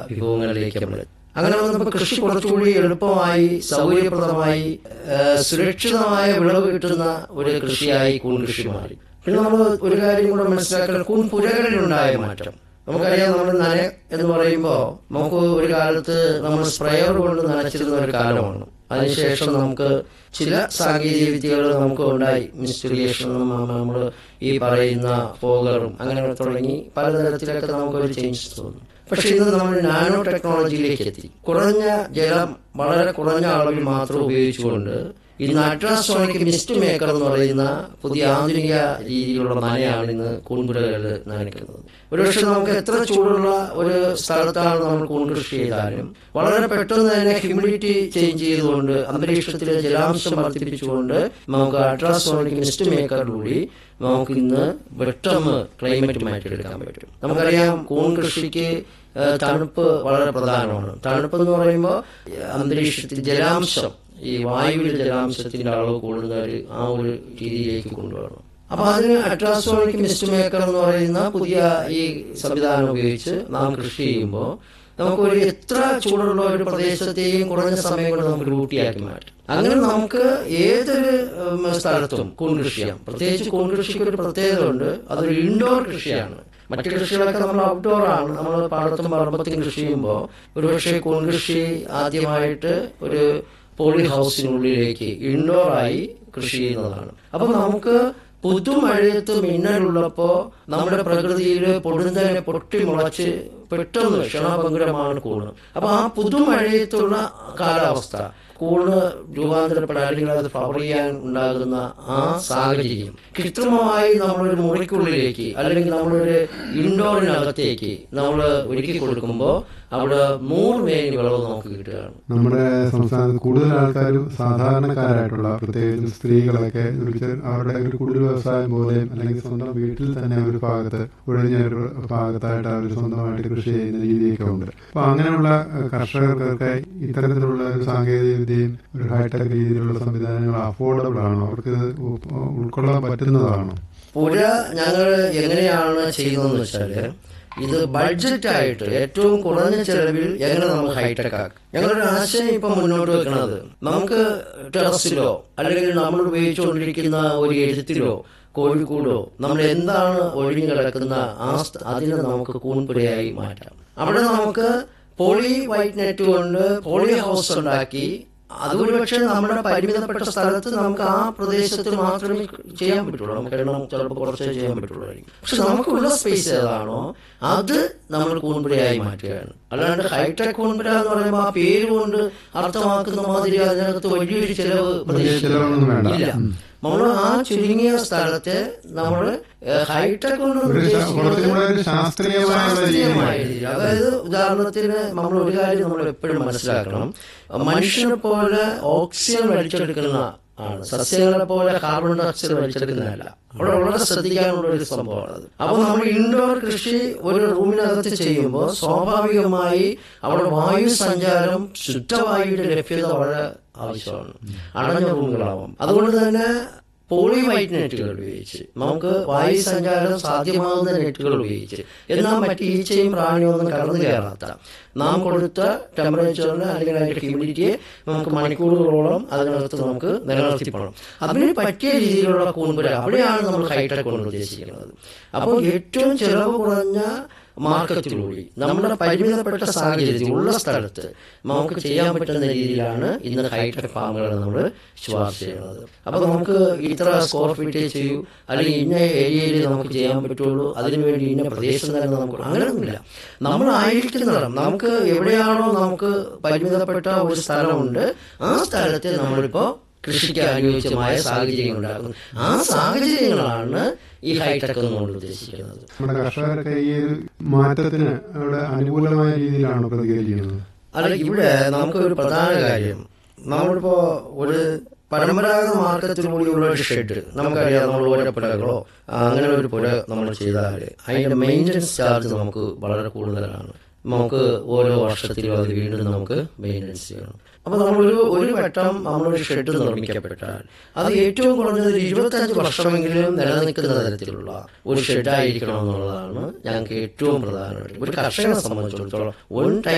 വിഭവങ്ങളിലേക്ക് നമ്മൾ അങ്ങനെ വന്നപ്പോൾ കൃഷി കുറച്ചുകൂടി എളുപ്പമായി സൗകര്യപ്രദമായി ആ, സുരക്ഷിതമായ വിളവ് കിട്ടുന്ന ഒരു കൃഷിയായി കൂൺ കൃഷി മാറി പിന്നെ നമ്മൾ ഒരു കാര്യം കൂടെ മനസ്സിലാക്കണം കൂൺ പുരകളിലുണ്ടായ മാറ്റം നമുക്കറിയാം നമ്മൾ നന എന്ന് പറയുമ്പോൾ നമുക്ക് ഒരു കാലത്ത് നമ്മൾ സ്പ്രെയർ കൊണ്ട് നനച്ചിരുന്ന ഒരു കാലമാണ് അതിനുശേഷം നമുക്ക് ചില സാങ്കേതിക വിദ്യകൾ നമുക്ക് ഉണ്ടായി മിസ്റ്റുറിയേഷനും നമ്മൾ ഈ പറയുന്ന ഫോഗറും അങ്ങനെ തുടങ്ങി പലതരത്തിലൊക്കെ നമുക്ക് ഒരു ചേഞ്ച് തോന്നും പക്ഷെ ഇന്ന് നമ്മൾ നാനോ ടെക്നോളജിയിലേക്ക് എത്തി കുറഞ്ഞ ജലം വളരെ കുറഞ്ഞ അളവിൽ മാത്രം ഉപയോഗിച്ചുകൊണ്ട് ഇന്ന് അൾട്രാസോണിക് മിസ്റ്റ് മേക്കർ എന്ന് പറയുന്ന പുതിയ ആധുനിക രീതിയിലുള്ള നനയാണ് ഇന്ന് കൂൺപുരകളിൽ നനയ്ക്കുന്നത് ഒരുപക്ഷെ നമുക്ക് എത്ര ചൂടുള്ള ഒരു സ്ഥലത്താണ് നമ്മൾ കൂൺ കൃഷി ചെയ്താലും വളരെ പെട്ടെന്ന് തന്നെ ഹ്യൂമിഡിറ്റി ചേഞ്ച് ചെയ്തുകൊണ്ട് അന്തരീക്ഷത്തിലെ ജലാംശം വർദ്ധിപ്പിച്ചുകൊണ്ട് നമുക്ക് അൾട്രാസോണിക് മിസ്റ്റ് മേക്കറിലൂടെ നമുക്ക് ഇന്ന് പെട്ടെന്ന് ക്ലൈമറ്റ് മാറ്റിയെടുക്കാൻ പറ്റും നമുക്കറിയാം കൂൺ കൃഷിക്ക് ഏഹ്, തണുപ്പ് വളരെ പ്രധാനമാണ് തണുപ്പ് എന്ന് പറയുമ്പോൾ അന്തരീക്ഷത്തിൽ ജലാംശം ഈ വായുവിൽ ജലാംശത്തിന്റെ അളവ് കൂടുന്ന ഒരു ആ ഒരു രീതിയിലേക്ക് കൊണ്ടുവരണം അപ്പൊ അതിന് അൾട്രാസോണിക് മിസ്റ്റ് മേക്കർ എന്ന് പറയുന്ന പുതിയ ഈ സംവിധാനം ഉപയോഗിച്ച് നാം കൃഷി ചെയ്യുമ്പോൾ നമുക്ക് ഒരു എത്ര ചൂടുള്ള ഒരു പ്രദേശത്തെയും കുറഞ്ഞ സമയം കൊണ്ട് നമുക്ക് ഡ്യൂട്ടിയാക്കി മാറ്റാം അങ്ങനെ നമുക്ക് ഏതൊരു ഉം, സ്ഥലത്തും കൂൺ കൃഷി ചെയ്യാം പ്രത്യേകിച്ച് കൂൺ കൃഷിക്ക് ഒരു പ്രത്യേകത ഉണ്ട് അതൊരു ഇൻഡോർ കൃഷിയാണ് മറ്റു കൃഷികളൊക്കെ നമ്മൾ ഔട്ട്ഡോർ ആണ് നമ്മൾ പാടത്തും പറമ്പത്തും കൃഷി ചെയ്യുമ്പോൾ ഒരുപക്ഷെ കൂൺ കൃഷി ആദ്യമായിട്ട് ഒരു പോളി ഹൗസിനുള്ളിലേക്ക് ഇൻഡോറായി കൃഷി ചെയ്യുന്നതാണ് അപ്പൊ നമുക്ക് പുതുമഴയത്ത് മിന്നലുള്ളപ്പോ നമ്മുടെ പ്രകൃതിയിൽ പൊടുന്നതിനെ പൊട്ടി മുളച്ച് പെട്ടെന്ന് ക്ഷണഭംഗുരമാണ് കൂണ് അപ്പൊ ആ പുതുമഴയത്തുള്ള കാലാവസ്ഥ കൂണ് രൂപാന്തരപ്പെടാൻ അല്ലെങ്കിൽ അത് ഫ്ലവർ ചെയ്യാൻ ഉണ്ടാകുന്ന ആ സാഹചര്യം കൃത്രിമമായി നമ്മളൊരു മുറിക്കുള്ളിലേക്ക് അല്ലെങ്കിൽ നമ്മളൊരു ഇൻഡോറിനകത്തേക്ക് നമ്മൾ ഒരുക്കി കൊടുക്കുമ്പോൾ അവിടെ നൂറ് മേനി വിളവ് നമുക്ക് കിട്ടുകയാണ് നമ്മുടെ സംസ്ഥാനത്ത് കൂടുതൽ ആൾക്കാരും സാധാരണക്കാരായിട്ടുള്ള പ്രത്യേകിച്ച് സ്ത്രീകളൊക്കെ ഒരു ചെ- അവരുടെ ഒരു കുടിൽ വ്യവസായം പോലെയും അല്ലെങ്കിൽ സ്വന്തം വീട്ടിൽ തന്നെ ഒരു ഭാഗത്ത് ഒഴിഞ്ഞ ഒരു ഭാഗത്തായിട്ട് അവർ സ്വന്തമായിട്ട് കൃഷി ചെയ്യുന്ന രീതിയൊക്കെ ഉണ്ട് അപ്പൊ അങ്ങനെയുള്ള ഏഹ്, കർഷകർക്കൊക്കെ ഇത്തരത്തിലുള്ള ഒരു സാങ്കേതിക വിദ്യയും ഒരു ഹൈടെക് രീതിയിലുള്ള സംവിധാനങ്ങൾ അഫോർഡബിൾ ആണോ അവർക്ക് ഇത് ഉ- ഉൾക്കൊള്ളാൻ പറ്റുന്നതാണോ പുര ഞങ്ങൾ എങ്ങനെയാണ് ചെയ്യുന്നതെന്ന് വെച്ചാല് ഇത് ബഡ്ജറ്റായിട്ട് ഏറ്റവും കുറഞ്ഞ ചെലവിൽ എങ്ങനെ നമുക്ക് ഹൈടെക് ആക്കാം ഞങ്ങളുടെ ആശയം ഇപ്പൊ മുന്നോട്ട് വെക്കുന്നത് നമുക്ക് ടെറസിലോ അല്ലെങ്കിൽ നമ്മൾ ഉപയോഗിച്ചുകൊണ്ടിരിക്കുന്ന ഒരു എഴുത്തിലോ കോഴിക്കൂടോ നമ്മൾ എന്താണ് ഒഴിഞ്ഞു കിടക്കുന്ന ആ സ്ഥ- അതിനെ നമുക്ക് കൂൺപുരയായി മാറ്റാം അവിടെ നമുക്ക് പോളി വൈറ്റ് നെറ്റ് കൊണ്ട് പോളി ഹൗസ് ഉണ്ടാക്കി അതൊരു പക്ഷേ നമ്മുടെ പരിമിതപ്പെട്ട സ്ഥലത്ത് നമുക്ക് ആ പ്രദേശത്ത് മാത്രമേ ചെയ്യാൻ പറ്റുള്ളൂ നമുക്ക് എണ്ണം ചിലപ്പോൾ കുറച്ചേ ചെയ്യാൻ പറ്റുള്ളൂ പക്ഷെ നമുക്കുള്ള സ്പേസ് ഏതാണോ അത് നമ്മൾ കൂൺപുരയായി മാറ്റുകയാണ് അല്ലാണ്ട് ഹൈടെക് കൂൺപുര എന്ന് പറയുമ്പോൾ ആ പേര് കൊണ്ട് അർത്ഥമാക്കുന്ന മാതിരി അതിനകത്ത് വലിയൊരു ചെലവ് ചെലവൊന്നും വേണ്ട. ഇല്ല നമ്മൾ ആ ചുരുങ്ങിയ സ്ഥലത്തെ നമ്മൾ ഹൈടെക് കൊണ്ട് ഒരു ശാ- കുറച്ചും കൂടെ ഒരു ശാസ്ത്രീയമായ ശാസ്ത്രീയമായ രീതിയിൽ അതായത് ഉദാഹരണത്തിന് നമ്മൾ ഒരു കാര്യം നമ്മൾ എപ്പോഴും മനസ്സിലാക്കണം മനുഷ്യനെ പോലെ ഓക്സിജൻ വലിച്ചെടുക്കുന്ന ആണ് സസ്യങ്ങളെ പോലെ കാർബൺ ഡയോക്സൈഡ് വലിച്ചെടുക്കുന്നതല്ല അവിടെ വളരെ ശ്രദ്ധിക്കാനുള്ള ഒരു സംഭവമാണ് അത് അപ്പൊ നമ്മൾ ഇൻഡോർ കൃഷി ഒരു റൂമിനകത്ത് ചെയ്യുമ്പോൾ സ്വാഭാവികമായി അവിടെ വായു സഞ്ചാരം ശുദ്ധവായുവിന്റെ ലഭ്യത വളരെ ആവശ്യമാണ് അടഞ്ഞ റൂമുകളാവും അതുകൊണ്ട് തന്നെ പോളി വൈറ്റ് നെറ്റുകൾ ഉപയോഗിച്ച് നമുക്ക് വായു സഞ്ചാരം സാധ്യമാകുന്ന നെറ്റുകൾ ഉപയോഗിച്ച് എന്നാൽ മറ്റ് ഈച്ചയും പ്രാണിയും ഒന്നും കടന്നു കയറാത്ത നാം കൊടുത്ത ടെമ്പറേച്ചറിന് അല്ലെങ്കിൽ അതിന്റെ ഹ്യൂമിഡിറ്റിയെ നമുക്ക് മണിക്കൂറുകളോളം അതിനകത്ത് നമുക്ക് നിലനിർത്തി പോകണം അതിന് പറ്റിയ രീതിയിലുള്ള കൂൺപുര അവിടെയാണ് നമ്മൾ ഹൈടെക് കൊണ്ട് ഉദ്ദേശിക്കുന്നത് അപ്പോൾ ഏറ്റവും ചെലവ് കുറഞ്ഞ മാർക്കറ്റിലൂടെ നമ്മുടെ പരിമിതപ്പെട്ട സാഹചര്യത്തിൽ ഉള്ള സ്ഥലത്ത് നമുക്ക് ചെയ്യാൻ പറ്റുന്ന രീതിയിലാണ് ഇന്ന് ഹൈടെക് ഫാമുകൾ നമ്മൾ ശുപാർശ ചെയ്യുന്നത് അപ്പൊ നമുക്ക് ഇത്ര സ്ക്വയർ ഫീറ്റ് ചെയ്യൂ അല്ലെങ്കിൽ ഇന്ന ഏരിയയിൽ നമുക്ക് ചെയ്യാൻ പറ്റുള്ളൂ അതിനുവേണ്ടി ഇന്ന പ്രദേശം തന്നെ നമുക്ക് അങ്ങനെയൊന്നുമില്ല നമ്മൾ ആയിരിക്കുന്നിടം നമുക്ക് എവിടെയാണോ നമുക്ക് പരിമിതപ്പെട്ട ഒരു സ്ഥലമുണ്ട് ആ സ്ഥലത്ത് നമ്മളിപ്പോ കൃഷിക്ക് അനുയോജ്യമായ സാഹചര്യങ്ങൾ ഉണ്ടാക്കുന്നു ആ സാഹചര്യങ്ങളാണ് ഈ ഹൈടെക് എന്നുകൊണ്ട് ഉദ്ദേശിക്കുന്നത് നമ്മുടെ കർഷകരൊക്കെ ഈ ഒരു മാറ്റത്തിന് അവിടെ അനുകൂലമായ രീതിയിലാണ് പ്രതികരിക്കുന്നത് അല്ല ഇവിടെ നമുക്ക് ഒരു പ്രധാന കാര്യം നമ്മളിപ്പോ ഒരു പരമ്പരാഗത മാർഗത്തിലൂടെയുള്ള ഒരു ഷെഡ് നമുക്കറിയാം നമ്മൾ ഓരപ്പുരകളോ അങ്ങനെ ഒരു പുര നമ്മൾ ചെയ്താൽ അതിന്റെ മെയിൻ്റനൻസ് ചാർജ് നമുക്ക് വളരെ കൂടുതലാണ് നമുക്ക് ഓരോ വർഷത്തിലും അത് വീണ്ടും നമുക്ക് മെയിൻ്റനൻസ് ചെയ്യണം അപ്പൊ നമ്മളൊരു ഒരു വട്ടം നമ്മളൊരു ഷെഡ് നിർമ്മിക്കപ്പെട്ടാൽ അത് ഏറ്റവും കുറഞ്ഞത് ഒരു ഇരുപത്തഞ്ച് വർഷമെങ്കിലും നിലനിൽക്കുന്ന തരത്തിലുള്ള ഒരു ഷെഡായിരിക്കണം എന്നുള്ളതാണ് ഞങ്ങൾക്ക് ഏറ്റവും പ്രധാനമായിട്ട് ഒരു കർഷകനെ സംബന്ധിച്ചിടത്തോളം വൺ ടൈം